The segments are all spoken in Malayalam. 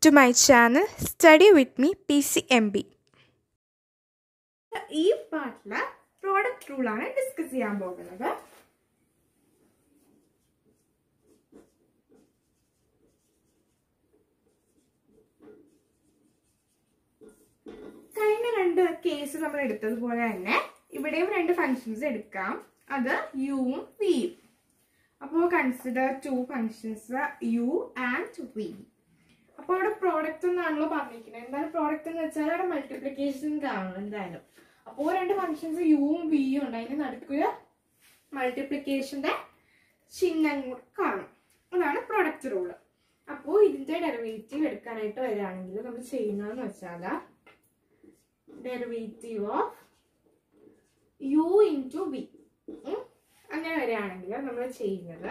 to my channel Study with me PCMB. ഈ പാർട്ടില് പ്രോഡക്റ്റ് റൂൾ ആണ് ഡിസ്കസ് ചെയ്യാൻ പോകുന്നത് കഴിഞ്ഞ രണ്ട് കേസ് നമ്മൾ എടുത്തതുപോലെ തന്നെ ഇവിടെയും രണ്ട് ഫങ്ഷൻസ് എടുക്കാം അത് യുവും വിയും അപ്പോൾ consider two functions U and V അപ്പോൾ അവിടെ പ്രോഡക്റ്റ് എന്നാണല്ലോ പറഞ്ഞിരിക്കുന്നത് എന്താണ് പ്രോഡക്റ്റ് എന്ന് വെച്ചാൽ അവിടെ മൾട്ടിപ്ലിക്കേഷൻ കാണും എന്തായാലും അപ്പോൾ രണ്ട് ഫങ്ഷൻസ് യുവും വിയും ഉണ്ട് അതിന് നടുക്കൊരു മൾട്ടിപ്ലിക്കേഷന്റെ ചിഹ്നം കൂടെ കാണും അതാണ് പ്രോഡക്റ്റ് റൂള് അപ്പോൾ ഇതിന്റെ ഡെറിവേറ്റീവ് എടുക്കാനായിട്ട് വരികയാണെങ്കിൽ നമ്മൾ ചെയ്യുന്നതെന്ന് വെച്ചാൽ derivative of U into V അങ്ങനെ വരികയാണെങ്കിൽ നമ്മൾ ചെയ്യുന്നത്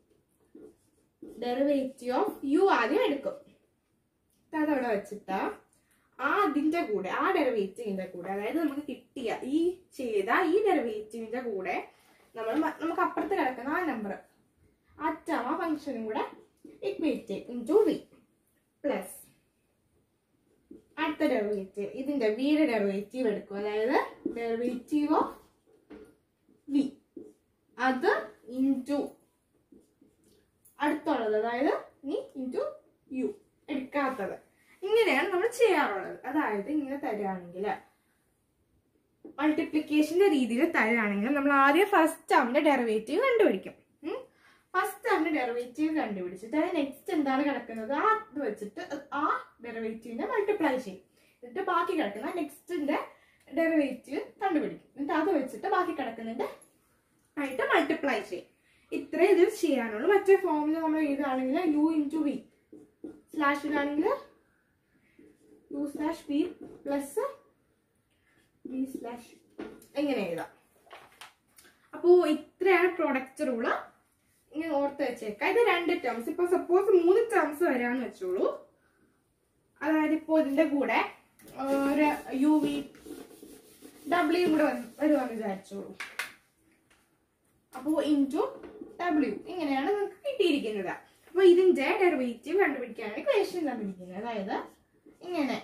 ഡെറിവേറ്റീവ് ഓഫ് യു ആദ്യം എടുക്കും അതവിടെ വെച്ചിട്ട് ആ അതിന്റെ കൂടെ ആ ഡെറിവേറ്റീവിന്റെ കൂടെ അതായത് നമുക്ക് കിട്ടിയ ഈ ചെയ്ത ഈ ഡെറിവേറ്റീവിന്റെ കൂടെ നമ്മൾ മ- നമുക്ക് അപ്പുറത്ത് കിടക്കുന്ന ആ നമ്പർ ആ ടേം ആ ഫംഗ്ഷനും കൂടെ ഇക്വേറ്റ് ചെയ്യും ഇൻറ്റു വി പ്ലസ് അടുത്ത ഡെറിവേറ്റീവ് ഇതിന്റെ വിയുടെ ഡെറിവേറ്റീവ് എടുക്കും അതായത് ഡെറിവേറ്റീവ് ഓഫ് വി അത് ഇൻറ്റു അടുത്തുള്ളത് അതായത് ഇനി ഇൻറ്റു യു എടുക്കാത്തത് ഇങ്ങനെയാണ് നമ്മൾ ചെയ്യാറുള്ളത് അതായത് ഇങ്ങനെ തരികയാണെങ്കിൽ മൾട്ടിപ്ലിക്കേഷന്റെ രീതിയിൽ തരികയാണെങ്കിൽ നമ്മൾ ആദ്യം ഫസ്റ്റ് ടേമിന്റെ ഡെറിവേറ്റീവ് കണ്ടുപിടിക്കും ഫസ്റ്റ് ടേമിന്റെ ഡെറിവേറ്റീവ് കണ്ടുപിടിച്ചിട്ട് അത് നെക്സ്റ്റ് എന്താണ് കിടക്കുന്നത് ആ ഇത് വെച്ചിട്ട് ആ ഡെറിവേറ്റീവിനെ മൾട്ടിപ്ലൈ ചെയ്യും എന്നിട്ട് ബാക്കി കിടക്കുന്ന നെക്സ്റ്റിന്റെ ഡെറിവേറ്റീവ് കണ്ടുപിടിക്കും എന്നിട്ട് അത് വെച്ചിട്ട് ബാക്കി കിടക്കുന്നതിന്റെ ആയിട്ട് മൾട്ടിപ്ലൈ ചെയ്യും ഇത്രേ ഇതിൽ ചെയ്യാനുള്ളൂ മറ്റേ ഫോമിൽ നമ്മൾ എഴുതുകയാണെങ്കിൽ യു ഇൻറ്റു വി സ്ലാഷിലാണെങ്കിൽ U slash V plus V slash എങ്ങനെ എഴുതാം അപ്പോൾ ഇത്രയാണ് പ്രോഡക്റ്റ് റൂള് ഇങ്ങനെ ഓർത്ത് വെച്ചേക്കാം ഇത് രണ്ട് ടേംസ് ഇപ്പൊ സപ്പോസ് മൂന്ന് ടേംസ് വരാന്ന് വെച്ചോളൂ അതായത് ഇപ്പോൾ ഇതിന്റെ കൂടെ ആ, ഒരു യു വി ഡബ്ല്യു കൂടെ വന്ന് വരുവാന്ന് വിചാരിച്ചോളൂ അപ്പോൾ ഇൻറ്റു ഡബ്ല്യു ഇങ്ങനെയാണ് നമുക്ക് കിട്ടിയിരിക്കുന്നത് അപ്പോൾ ഇതിന്റെ ഡെറിവേറ്റീവ് കണ്ടുപിടിക്കാനാണ് ക്വേഷൻ തന്നിരിക്കുന്നത് അതായത് ഇങ്ങനെ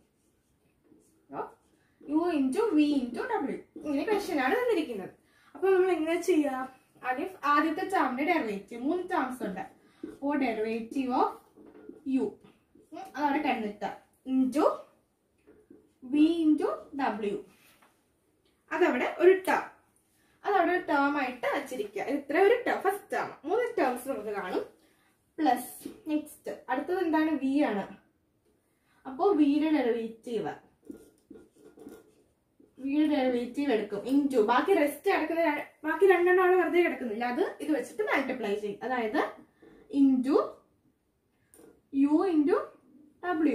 U into V into W ഇങ്ങനെ ക്വസ്റ്റ്യൻ ആണ് തന്നിരിക്കുന്നത് അപ്പോൾ നമ്മൾ എങ്ങനെ ചെയ്യാം ആദ്യം ആദ്യത്തെ ടേമിന്റെ ഡെറിവേറ്റീവ് മൂന്ന് ടേംസ് ഉണ്ട് അപ്പോൾ ഡെറിവേറ്റീവ് ഓഫ് യു അതവിടെ കിടന്നിട്ട് ഇൻറ്റു വി ഇൻറ്റു ഡബ്ല്യു അതവിടെ ഒരു ടേം അതവിടെ ഒരു ടേം ആയിട്ട് വച്ചിരിക്കുക ഇത്ര ഒരു ടേം ഫസ്റ്റ് ടേം മൂന്ന് ടേംസ് നമുക്ക് കാണും പ്ലസ് നെക്സ്റ്റ് അടുത്തത് എന്താണ് വി ആണ് അപ്പോൾ വിയുടെ ഡെറിവേറ്റീവ് വിയുടെ ഡെറിവേറ്റീവ് എടുക്കും ഇൻറ്റു ബാക്കി റെസ്റ്റ് കിടക്കുന്ന ര- ബാക്കി രണ്ടെണ്ണമാണ് വെറുതെ കിടക്കുന്നില്ല അത് ഇത് വെച്ചിട്ട് മൾട്ടിപ്ലൈ ചെയ്യും അതായത് ഇൻറ്റു യു ഇൻറ്റു ഡബ്ല്യു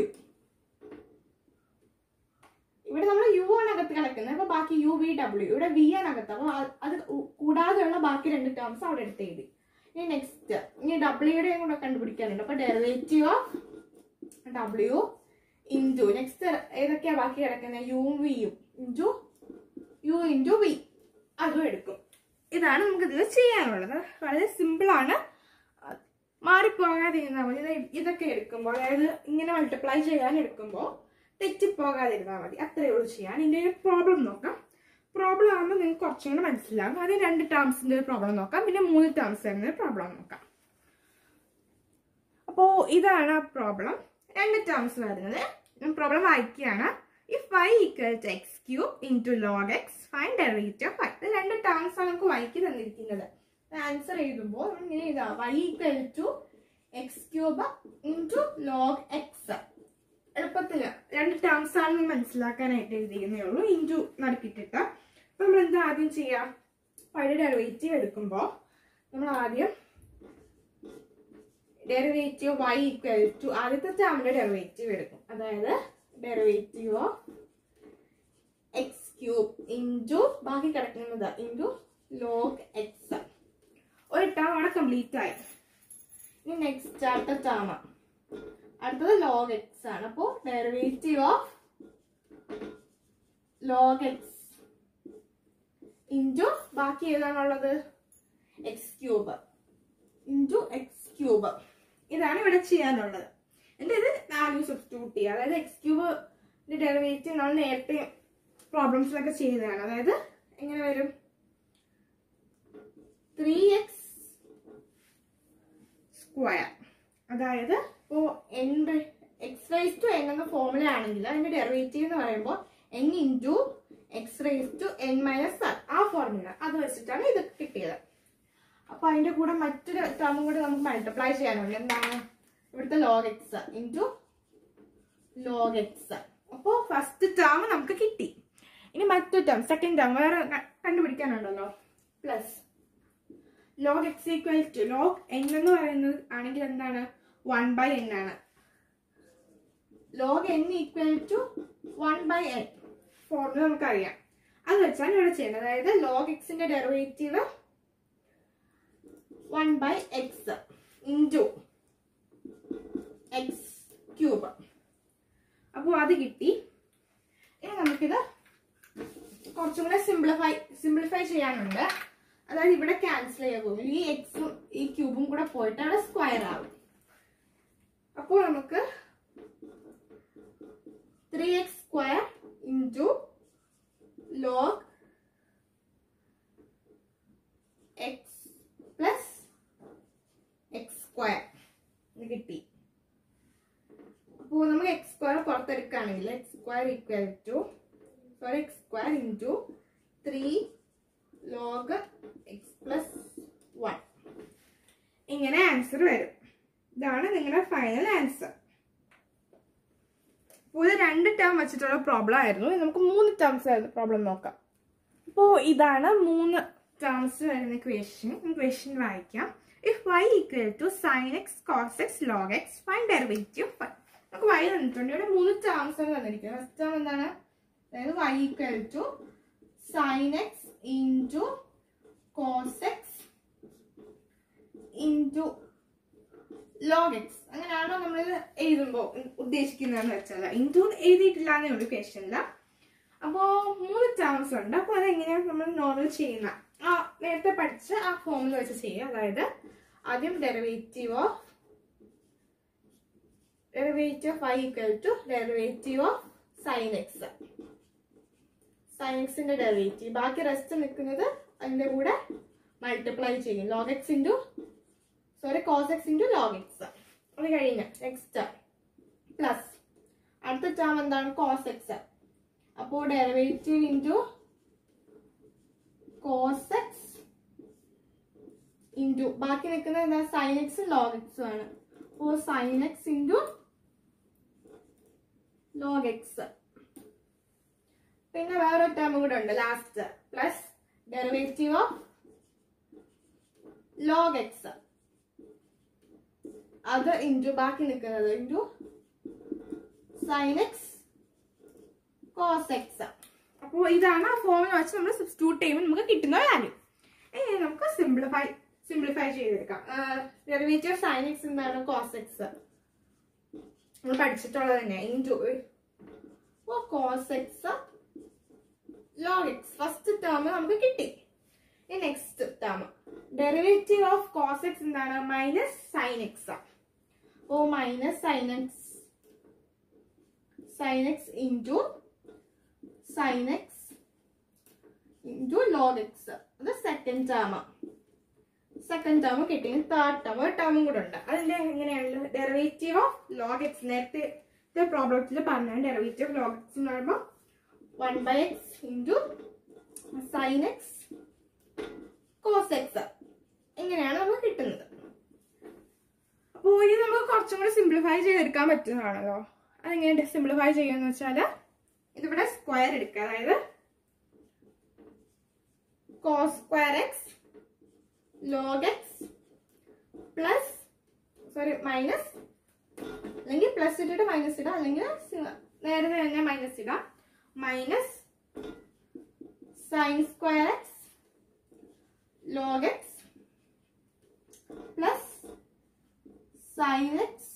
ഇവിടെ നമ്മൾ യു ആണ് അകത്ത് കിടക്കുന്നത് അപ്പൊ ബാക്കി യു വി ഡബ്ല്യു ഇവിടെ വി ആണ് അകത്ത് അപ്പൊ ആ- അത് കൂ- കൂടാതെയുള്ള ബാക്കി രണ്ട് ടേംസ് അവിടെ എടുത്ത് എഴുതി ഇനി നെക്സ്റ്റ് ഇനി ഡബ്ല്യുടെ കൂടെ കണ്ടുപിടിക്കാനുണ്ട് അപ്പൊ derivative of W into next ഏതൊക്കെയാ ബാക്കി കിടക്കുന്നത് യുവും വിയും ഇൻറ്റു യു ഇൻറ്റു വി അതും എടുക്കും ഇതാണ് നമുക്ക് ഇതിൽ ചെയ്യാനുള്ളത് വളരെ സിമ്പിൾ ആണ് മാറിപ്പോകാതെ ഇരുന്നാൽ മതി ഇത് ഇതൊക്കെ എടുക്കുമ്പോൾ അതായത് ഇങ്ങനെ മൾട്ടിപ്ലൈ ചെയ്യാൻ എടുക്കുമ്പോൾ തെറ്റിപ്പോകാതിരുന്നാൽ മതി അത്രയേ ഉള്ളൂ ചെയ്യാൻ ഇതിൻ്റെ ഒരു പ്രോബ്ലം നോക്കാം പ്രോബ്ലം ആകുമ്പോൾ നിങ്ങൾക്ക് കുറച്ചും കൂടെ മനസ്സിലാകും ആദ്യം രണ്ട് ടേംസിൻ്റെ ഒരു പ്രോബ്ലം നോക്കാം പിന്നെ മൂന്ന് ടേംസ് വരുന്ന ഒരു പ്രോബ്ലം നോക്കാം അപ്പോൾ ഇതാണ് ആ പ്രോബ്ലം രണ്ട് ടേംസ് വരുന്നത് ഞാൻ പ്രോബ്ലം വായിക്കുകയാണ് if y equal to x cube into log x find derivative of y ഇത് രണ്ട് ടേംസ് ആണ് നമുക്ക് വൈക്ക് തന്നിരിക്കുന്നത് ആൻസർ എഴുതുമ്പോൾ നമ്മൾ ഇങ്ങനെ എഴുതാം y equal to x cube into log x എളുപ്പത്തില് രണ്ട് ടേംസ് ആണ് നിങ്ങൾ മനസ്സിലാക്കാനായിട്ട് എഴുതിയിരുന്നേ ഉള്ളൂ ഇൻറ്റു നടുക്കിട്ടിട്ട് അപ്പൊ നമ്മൾ എന്താ ആദ്യം ചെയ്യാം വൈയുടെ ഡെറിവേറ്റീവ് എടുക്കുമ്പോൾ നമ്മൾ ആദ്യം ഡെറിവേറ്റീവ് വൈ ഈക്വൽ ടു ആദ്യത്തെ ടേമിന്റെ ഡെറിവേറ്റീവ് എടുക്കും അതായത് derivative of x cube into ബാക്കി കിടക്കുന്നത് ഇൻറ്റു ലോഗ് എക്സ് ഒരു ടേം അവിടെ കംപ്ലീറ്റ് ആയി ഇനി നെക്സ്റ്റ് അടുത്ത ടേം അടുത്തത് ലോഗ് എക്സ് ആണ് അപ്പോൾ derivative of log x into ബാക്കി ഏതാണുള്ളത് x cube into x cube ഇതാണ് ഇവിടെ ചെയ്യാനുള്ളത് എൻ്റെ ഇത് വാല്യൂ സബ്സ്റ്റിറ്റ്യൂട്ട് ചെയ്യുക അതായത് എക്സ് ക്യൂബിന്റെ ഡെറിവേറ്റീവ് നമ്മൾ നേരത്തെ പ്രോബ്ലംസിലൊക്കെ ചെയ്തതാണ് അതായത് എങ്ങനെ വരും ത്രീ എക്സ് സ്ക്വയർ അതായത് ഇപ്പോ n x raise to n എന്ന ഫോർമുല ആണെങ്കിൽ അതിന്റെ ഡെറിവേറ്റീവ് എന്ന് പറയുമ്പോൾ n into x raise to n minus r ആ ഫോർമുല അത് വെച്ചിട്ടാണ് ഇത് കിട്ടിയത് അപ്പൊ അതിന്റെ കൂടെ മറ്റൊരു ടേമും കൂടെ നമുക്ക് മൾട്ടിപ്ലൈ ചെയ്യാനുണ്ട് എന്താണ് ഇവിടുത്തെ log x into log x അപ്പോൾ ഫസ്റ്റ് ടേം നമുക്ക് കിട്ടി ഇനി മറ്റൊരു ടേം സെക്കൻഡ് ടേം വേറെ ക- കണ്ടുപിടിക്കാനുണ്ടല്ലോ plus log x equal to log n എന്ന് പറയുന്നത് ആണെങ്കിൽ എന്താണ് വൺ ബൈ എൻ ആണ് log n equal to one by n formula നമുക്കറിയാം അത് വെച്ചാണ് ഇവിടെ ചെയ്യുന്നത് അതായത് ലോഗ് എക്സിന്റെ derivative one by x into x cube അപ്പോൾ അത് കിട്ടി ഇനി നമുക്കിത് കുറച്ചും കൂടെ സിംപ്ലിഫൈ സിംപ്ലിഫൈ ചെയ്യാനുണ്ട് അതായത് ഇവിടെ ക്യാൻസൽ ചെയ്യാൻ പോകും ഈ എക്സും ഈ ക്യൂബും കൂടെ പോയിട്ട് അവിടെ സ്ക്വയർ ആവും അപ്പോൾ നമുക്ക് three x square into log x plus x square ഇത് കിട്ടി അപ്പോൾ നമുക്ക് എക്സ് സ്ക്വയർ പുറത്തെടുക്കുകയാണെങ്കിൽ x square equal to sorry x square into three log x plus one ഇങ്ങനെ ആൻസർ വരും ഇതാണ് നിങ്ങളുടെ ഫൈനൽ ആൻസർ അപ്പോൾ ഇത് രണ്ട് ടേം വെച്ചിട്ടുള്ള പ്രോബ്ലം ആയിരുന്നു ഇനി നമുക്ക് മൂന്ന് ടേംസ് ആയിരുന്നു പ്രോബ്ലം നോക്കാം അപ്പോൾ ഇതാണ് മൂന്ന് ടേംസ് വരുന്ന ഇക്വേഷൻ ഇക്വേഷൻ വായിക്കാം if y equal to sine x cos x log x find derivative find നമുക്ക് വൈ തന്നിട്ടുണ്ട് ഇവിടെ മൂന്ന് ടേംസ് ആണ് തന്നിരിക്കുന്നത് ഫസ്റ്റ് ടേം എന്താണ് അതായത് y equal to sine x into cos x into log x അങ്ങനെയാണോ നമ്മൾ എഴുതുമ്പോൾ ഉദ്ദേശിക്കുന്നതെന്ന് വെച്ചാൽ ഇൻറ്റു എഴുതിയിട്ടില്ല എന്നേ ഉള്ളൂ ക്വസ്റ്റനില്ല അപ്പോൾ മൂന്ന് ടേംസ് ഉണ്ട് അപ്പോൾ അതെങ്ങനെയാണ് നമ്മൾ നോർമൽ ചെയ്യുന്ന ആ നേരത്തെ പഠിച്ച ആ ഫോമിൽ വെച്ച് ചെയ്യുക അതായത് ആദ്യം derivative of derivative of y equal to derivative of sine x sine എക്സിന്റെ ഡെറിവേറ്റീവ് ബാക്കി റെസ്റ്റ് നിൽക്കുന്നത് അതിന്റെ കൂടെ മൾട്ടിപ്ലൈ ചെയ്യും log x into sorry cos x into log x അത് കഴിഞ്ഞ് നെക്സ്റ്റ് പ്ലസ് അടുത്ത ടേം എന്താണ് കോസ് എക്സ് അപ്പോൾ derivative into cos x into ബാക്കി നിൽക്കുന്നത് എന്താ സൈൻ എക്സും ലോഗ് എക്സും ആണ് അപ്പോൾ sine x into log x പിന്നെ വേറൊരു ടേം കൂടെ ഉണ്ട് last plus derivative of log x അത് ഇൻറ്റു ബാക്കി നിൽക്കുന്നത് into sine x cos x അപ്പോൾ ഇതാണ് ആ ഫോമിൽ വെച്ച് നമ്മൾ സബ്സ്റ്റിറ്റ്യൂട്ട് ചെയ്യുമ്പോൾ നമുക്ക് കിട്ടുന്ന വാല്യൂ ഇനി നമുക്ക് സിംപ്ലിഫൈ സിംപ്ലിഫൈ ചെയ്തെടുക്കാം ഡെറിവേറ്റീവ് സൈൻ എക്സ് എന്താണ് കോസ് എക്സ് നമ്മൾ പഠിച്ചിട്ടുള്ളത് തന്നെ into oh cos x log x first term നമുക്ക് കിട്ടി ഇനി next term derivative of cos x എന്താണ് minus sine x oh minus sine x sine x into sine x into log x അത് സെക്കൻഡ് ടേം സെക്കൻഡ് ടേം കിട്ടി തേർഡ് ടേം ഒരു ടേമും കൂടെ ഉണ്ട് അതിന്റെ എങ്ങനെയാണ് ഡെറിവേറ്റീവ് ഓഫ് ലോഗ് എക്സ് നേരത്തെ പ്രോബ്ലത്തിൽ പറഞ്ഞ ഡെറിവേറ്റീവ് ലോഗ് എക്സ് എന്ന് പറയുമ്പോൾ one by x into sine x cos x ഇങ്ങനെയാണ് നമുക്ക് കിട്ടുന്നത് അപ്പോൾ ഇനി നമുക്ക് കുറച്ചും കൂടി സിംപ്ലിഫൈ ചെയ്തെടുക്കാൻ പറ്റുന്നതാണല്ലോ അതെങ്ങനെ സിംപ്ലിഫൈ ചെയ്യാന്ന് വെച്ചാൽ ഇതിവിടെ സ്ക്വയർ എടുക്കുക അതായത് cos square x log x plus sorry minus അല്ലെങ്കിൽ പ്ലസ് ഇട്ടിട്ട് മൈനസ് ഇടാം അല്ലെങ്കിൽ സി- നേരത്തെ തന്നെ മൈനസ് ഇടാം minus sine square x log x plus sine x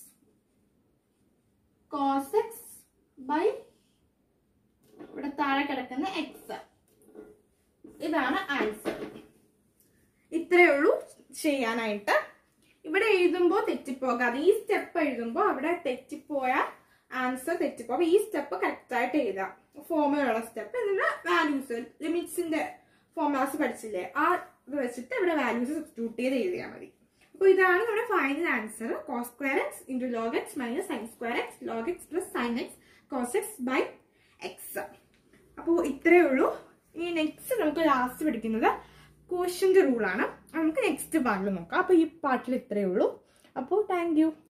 cos x by ഇവിടെ താഴെ കിടക്കുന്ന എക്സ് ഇതാണ് ആൻസർ ഇത്രയേ ഉള്ളൂ ചെയ്യാനായിട്ട് ഇവിടെ എഴുതുമ്പോൾ തെറ്റ് തെറ്റിപ്പോകാതെ ഈ സ്റ്റെപ്പ് എഴുതുമ്പോൾ അവിടെ തെറ്റിപ്പോയ ആൻസർ തെറ്റിപ്പോ അപ്പൊ ഈ സ്റ്റെപ്പ് കറക്റ്റ് ആയിട്ട് എഴുതാം ഫോമുലുള്ള സ്റ്റെപ്പ് എന്നിട്ട് വാല്യൂസ് ലിമിറ്റ്സിന്റെ ഫോമുലാസ് പഠിച്ചില്ലേ ആ ഇത് വെച്ചിട്ട് ഇവിടെ വാല്യൂസ് സബ്സ്റ്റിറ്റ്യൂട്ട് ചെയ്ത് എഴുതിയാൽ മതി അപ്പോൾ ഇതാണ് നമ്മുടെ final answer cos square x into log x minus sine square x log x plus sine x cos x by x അപ്പോൾ ഇത്രയേ ഉള്ളൂ ഇനി നെക്സ്റ്റ് നമുക്ക് ലാസ്റ്റ് പഠിക്കുന്നത് ക്വസ്റ്റ്യൻ്റെ റൂളാണ് നമുക്ക് നെക്സ്റ്റ് പാർട്ടിൽ നോക്കാം അപ്പോൾ ഈ പാർട്ടിൽ ഇത്രയേ ഉള്ളൂ അപ്പോൾ താങ്ക് യു